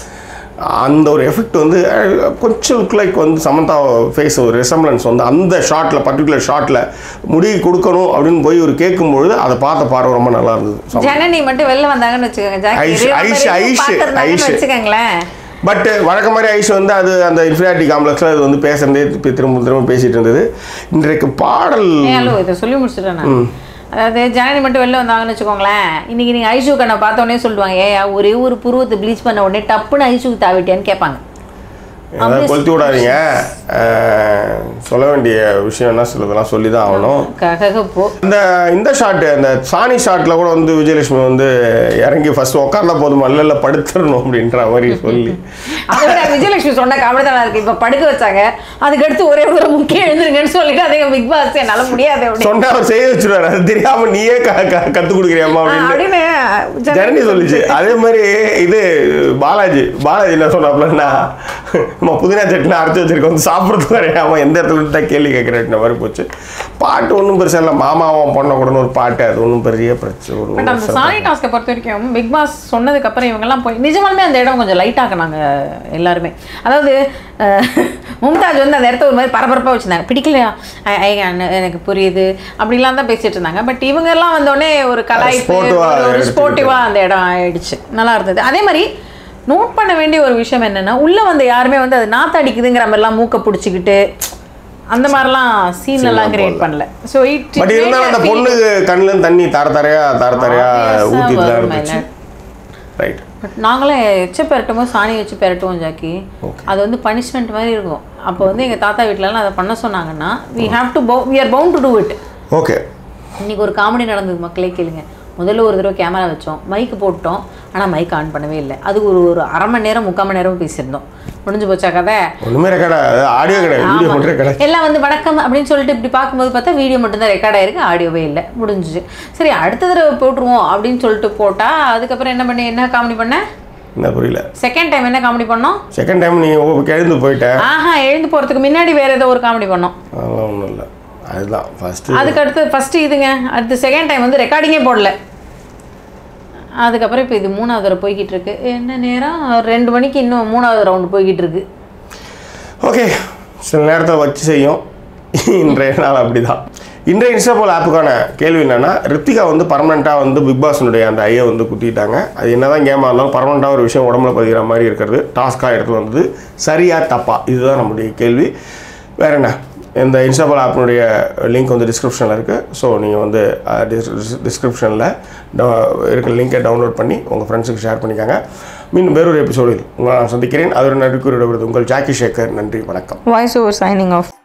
அந்த ஒரு எஃபெக்ட் வந்து அஹ், கொஞ்சம் லுக் லைக் வந்து சமந்தா ஃபேஸ் ஒரு ரெசம்பளன்ஸ் வந்து அந்த ஷாட்டில் பர்டிகுலர் ஷாட்டில் முடி கொடுக்கணும் அப்படின்னு போய் ஒரு கேட்கும்பொழுது அதை பார்த்த பார்வை ரொம்ப நல்லா இருந்தது ஜனனி மட்டும் வெளில வந்தாங்கன்னு வச்சுக்கோங்க ஜாக்கி ஐஷு, real ஐஷு, number ஐஷு, பார்த்திருந்தாங்கன்னு ஐஷு. வச்சுக்கோங்களேன் பட் வழக்க மாதிரி ஐஷ் வந்து அது அந்த இன்ஃபினிட்டி காம்ப்ளெக்ஸில் அது வந்து பேசுறதே திரும்ப திரும்ப திரும்ப பேசிட்டு இருந்தது இன்றைக்கு பாடல் ஏன் ஹலோ இதை சொல்லி முடிச்சிட்டேன் நான் அதாவது ஜனனி மட்டும் வெளில வந்தாங்கன்னு வச்சுக்கோங்களேன் இன்னைக்கு நீங்கள் ஐஷு கண்ணை பார்த்த உடனே சொல்லுவாங்க ஏயா ஒரே ஒரு புருவத்தை ப்ளீச் பண்ண உடனே டப்புன்னு ஐஷுக்கு தாவிட்டியான்னு கேட்பாங்க ஏதாவது கொளுத்தி விடாதீங்க அஹ், சொல்ல வேண்டிய விஷயம்னா சிலதெல்லாம் சொல்லி தான் ஆகணும் ககப்போ இந்த இந்த ஷாட்டு அந்த சாணி ஷாட்டில் கூட வந்து விஜயலட்சுமி வந்து இறங்கி ஃபர்ஸ்ட் உட்கார்ந்தா போதும் இல்ல படுத்துடணும் அப்படின்ற மாதிரி சொல்லி அதை விட விஜயலட்சுமி சொன்ன காமெடி தான் இருக்கு இப்போ படுக்க வச்சாங்க அதுக்கு அடுத்து ஒரே ஒரு முக்கியம் எழுந்துருங்கன்னு சொல்லிட்டு அதே பிக் பாஸ் என்னால முடியாது அப்படி சொன்னா அவர் செய்ய வச்சுருவாரு அது தெரியாம நீயே க க- கத்துக் கொடுக்குறியாமா ஆ, அப்படின்னு அப்படின்னு ஜனனி சொல்லிச்சு அதே மாதிரி இது பாலாஜி பாலாஜி என்ன சொன்னாப்லன்னா நம்ம புதினா சட்னி அரைச்சி வச்சிருக்கோம் வந்து சாப்பிட்றதுக்கு வரையாம எந்த இடத்துல இருந்து தான் கேள்வி கேட்குறேன் மாதிரி போச்சு பாட்டு ஒன்றும் பெருசா இல்லை மாமாவும் பொண்ணை கூட ஒரு பாட்டு அது ஒன்றும் பெரிய பிரச்சனை ஒரு பட் அந்த சாணி டாஸ்க்கை பொறுத்த வரைக்கும் பிக் பாஸ் சொன்னதுக்கு அப்புறம் இவங்கெல்லாம் போய் நிஜமாலுமே அந்த இடம் கொஞ்சம் லைட் ஆக்குனாங்க எல்லாருமே அதாவது அஹ், மும்தாஜ் வந்து அந்த இடத்த ஒரு மாதிரி பரபரப்பாக வச்சுருந்தாங்க பிடிக்கலையா ஐ- ஐ, அண்ணா, எனக்கு புரியுது அப்படிலாம் தான் பேசிட்டு இருந்தாங்க பட் இவங்க எல்லாம் வந்தோடனே ஒரு கலாய்ப்பு Sportive-ஆ ஒரு- ஒரு எடுத்துக்கிட்டு. ஸ்போர்ட்டிவாக அந்த இடம் ஆயிடுச்சு நல்லா இருந்தது அதே மாதிரி நோட் பண்ண வேண்டிய ஒரு விஷயம் என்னன்னா உள்ள வந்து யாருமே வந்து அது நாத்த அடிக்குதுங்கிற மாதிரிலாம் மூக்க பிடிச்சிக்கிட்டு அந்த மாதிரிலாம் சீன் எல்லாம் கிரியேட் பண்ணல ஸோ இட் பட் இருந்தாலும் அந்த பொண்ணுக்கு கண்ணுல இருந்து தண்ணி தர தரையா தர தரையா ஊத்திட்டு தான் இருந்துச்சு ரைட் பட் நாங்களே எச்சு பெரட்டும் போது சாணி வச்சு பெரட்டுவோம் ஜாக்கி அது வந்து பனிஷ்மெண்ட் மாதிரி இருக்கும் அப்போ வந்து எங்கள் தாத்தா வீட்டிலலாம் அதை பண்ண சொன்னாங்கன்னா we have to we are bound to do it okay இன்னைக்கு ஒரு காமெடி நடந்தது மக்களே கேளுங்க முதல்ல ஒரு தடவை கேமரா வச்சோம் மைக்கு போட்டோம் ஆனால் மைக் ஆன் பண்ணவே இல்லை அது ஒரு ஒரு அரை மணி நேரம் முக்கால் மணி நேரம் பேசியிருந்தோம் முடிஞ்சு போச்சா கதை ஒன்றுமே ரெக்கார்டா ஆடியோ கிடையாது வீடியோ ஆமா. மட்டும் ரெக்கார்டு எல்லாம் வந்து வணக்கம் அப்படின்னு சொல்லிட்டு இப்படி பார்க்கும்போது பார்த்தா வீடியோ மட்டும்தான் ரெக்கார்ட் ஆயிருக்கு ஆடியோவே இல்லை முடிஞ்சுச்சு சரி அடுத்த தடவை போட்டுருவோம் அப்படின்னு சொல்லிட்டு போட்டால் அதுக்கப்புறம் என்ன பண்ணி என்ன காமெடி பண்ண என்ன புரியல செகண்ட் டைம் என்ன காமெடி பண்ணோம் செகண்ட் டைம் நீ எழுந்து போயிட்ட ஆஹா எழுந்து போகிறதுக்கு முன்னாடி வேற ஏதோ ஒரு காமெடி பண்ணோம் அதெல்லாம் ஒன்றும் இல்லை அதுதான் ஃபஸ்ட்டு அதுக்கு அடுத்து ஃபஸ்ட்டு இதுங்க அடுத்து செகண்ட் டைம் வந்து ரெக்கார்டிங்கே போடல அதுக்கப்புறம் இப்போ இது மூணாவது தடவை போய்கிட்டு இருக்கு என்ன நேரம் ரெண்டு மணிக்கு இன்னும் மூணாவது ரவுண்டு போய்கிட்டு இருக்கு ஓகே சில நேரத்தில் வச்சு செய்யும் இன்றைய நாள் அப்படிதான் இன்றைய இன்ஸ்டாபோல் ஆப்புக்கான கேள்வி என்னன்னா ரித்திகா வந்து பர்மனெண்ட்டாக வந்து பிக் பாஸினுடைய அந்த ஐயை வந்து குத்திட்டாங்க அது என்னதான் கேமாக இருந்தாலும் பர்மனெண்ட்டாக ஒரு விஷயம் உடம்புல பதிகிற மாதிரி இருக்கிறது டாஸ்க்காக எடுத்து வந்தது சரியா தப்பா இதுதான் நம்முடைய கேள்வி வேற என்ன இந்த இன்ஸ்டாபால் ஆப்பினுடைய லிங்க் வந்து டிஸ்கிரிப்ஷனில் இருக்குது ஸோ நீங்கள் வந்து டிஸ்கிரிப்ஷனில் இருக்கிற லிங்கை டவுன்லோட் பண்ணி உங்கள் ஃப்ரெண்ட்ஸுக்கு ஷேர் பண்ணிக்காங்க மீண்டும் வேறொரு எபிசோடில் உங்களை நான் சந்திக்கிறேன் அதோட நன்றி கூறிவிடுவது உங்கள் ஜாக்கி சேகர் நன்றி வணக்கம் வாய்ஸ் ஓவர் சைனிங் ஆஃப்